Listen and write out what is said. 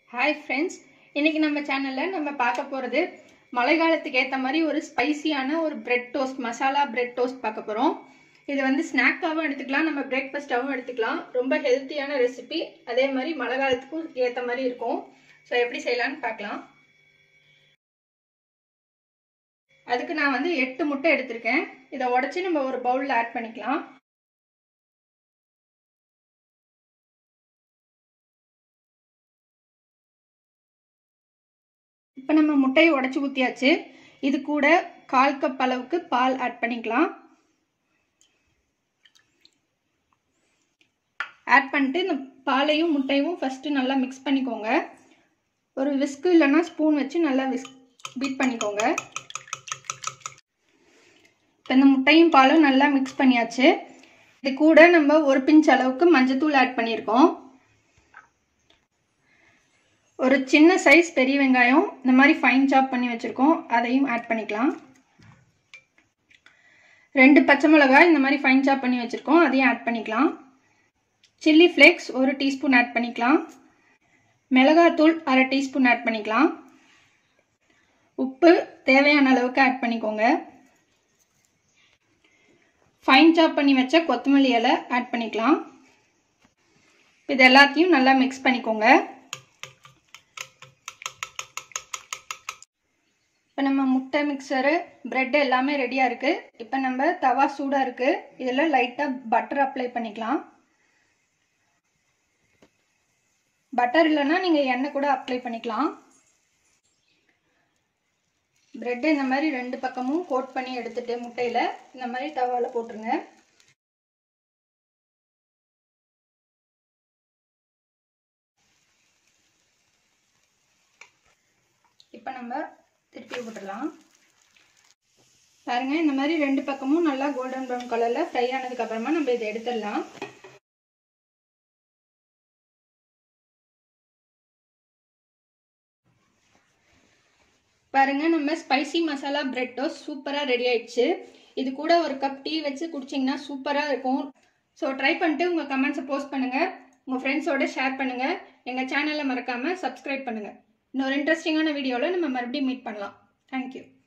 hi friends இன்னைக்கு நம்ம சேனலில் நம்ம பார்க்க போகிறது மழை காலத்துக்கு ஏற்ற மாதிரி ஒரு ஸ்பைசியான ஒரு bread toast masala bread toast பார்க்க போகிறோம் இது வந்து ஸ்நாக்காகவும் எடுத்துக்கலாம் நம்ம பிரேக்ஃபாஸ்ட்டாகவும் எடுத்துக்கலாம் ரொம்ப ஹெல்த்தியான ரெசிபி அதே மாதிரி மழை காலத்துக்கும் ஏற்ற மாதிரி இருக்கும் ஸோ எப்படி செய்யலாம்னு பார்க்கலாம் அதுக்கு நான் வந்து எட்டு முட்டை எடுத்திருக்கேன் இதை உடச்சி நம்ம ஒரு பவுலில் ஆட் பண்ணிக்கலாம் இப்போ நம்ம முட்டையை உடச்சி ஊற்றியாச்சு இது கூட கால் கப் அளவுக்கு பால் ஆட் பண்ணிக்கலாம் ஆட் பண்ணிட்டு இந்த பாலையும் முட்டையும் ஃபஸ்ட்டு நல்லா மிக்ஸ் பண்ணிக்கோங்க ஒரு விஸ்கு இல்லைன்னா ஸ்பூன் வச்சு நல்லா விஸ்க் பீட் பண்ணிக்கோங்க இப்போ இந்த முட்டையும் பாலும் நல்லா மிக்ஸ் பண்ணியாச்சு இது கூட நம்ம ஒரு பிஞ்ச் அளவுக்கு மஞ்சத்தூள் ஆட் பண்ணியிருக்கோம் ஒரு சின்ன சைஸ் பெரிய வெங்காயம் இந்த மாதிரி ஃபைன் சாப் பண்ணி வச்சுருக்கோம் அதையும் ஆட் பண்ணிக்கலாம் ரெண்டு பச்சை மிளகாய் இந்த மாதிரி ஃபைன் சாப் பண்ணி வச்சுருக்கோம் அதையும் ஆட் பண்ணிக்கலாம் சில்லி ஃப்ளேக்ஸ் ஒரு டீஸ்பூன் ஆட் பண்ணிக்கலாம் மிளகாத்தூள் அரை டீஸ்பூன் ஆட் பண்ணிக்கலாம் உப்பு தேவையான அளவுக்கு ஆட் பண்ணிக்கோங்க ஃபைன் சாப் பண்ணி வச்ச கொத்தமல்லி இலை ஆட் பண்ணிக்கலாம் இது எல்லாத்தையும் நல்லா மிக்ஸ் பண்ணிக்கோங்க இப்போ நம்ம முட்டை மிக்சரு ப்ரெட் எல்லாமே ரெடியாக இருக்குது இப்போ நம்ம தவா சூடாக இருக்குது இதில் லைட்டாக பட்டர் அப்ளை பண்ணிக்கலாம் பட்டர் இல்லைன்னா நீங்கள் எண்ணெய் கூட அப்ளை பண்ணிக்கலாம் ப்ரெட்டு இந்த மாதிரி ரெண்டு பக்கமும் கோட் பண்ணி எடுத்துட்டு முட்டையில் இந்த மாதிரி தவாவில் போட்டுருங்க இப்போ நம்ம திருப்பி விட்டுடலாம் பாருங்க இந்த மாதிரி ரெண்டு பக்கமும் நல்லா கோல்டன் ப்ரௌன் கலரில் ஃப்ரை ஆனதுக்கு அப்புறமா நம்ம இதை எடுத்துடலாம் பாருங்க நம்ம ஸ்பைசி மசாலா பிரெட் டோஸ்ட் சூப்பராக ரெடி ஆயிடுச்சு இது கூட ஒரு கப் டீ வச்சு குடிச்சிங்கன்னா சூப்பராக இருக்கும் ஸோ ட்ரை பண்ணிட்டு உங்கள் கமெண்ட்ஸை போஸ்ட் பண்ணுங்கள் உங்கள் ஃப்ரெண்ட்ஸோட ஷேர் பண்ணுங்கள் எங்கள் சேனலை மறக்காமல் சப்ஸ்கிரைப் பண்ணுங்கள் இன்னொரு இன்ட்ரெஸ்டிங்கான வீடியோவில் நம்ம மறுபடியும் மீட் பண்ணலாம் தேங்க்யூ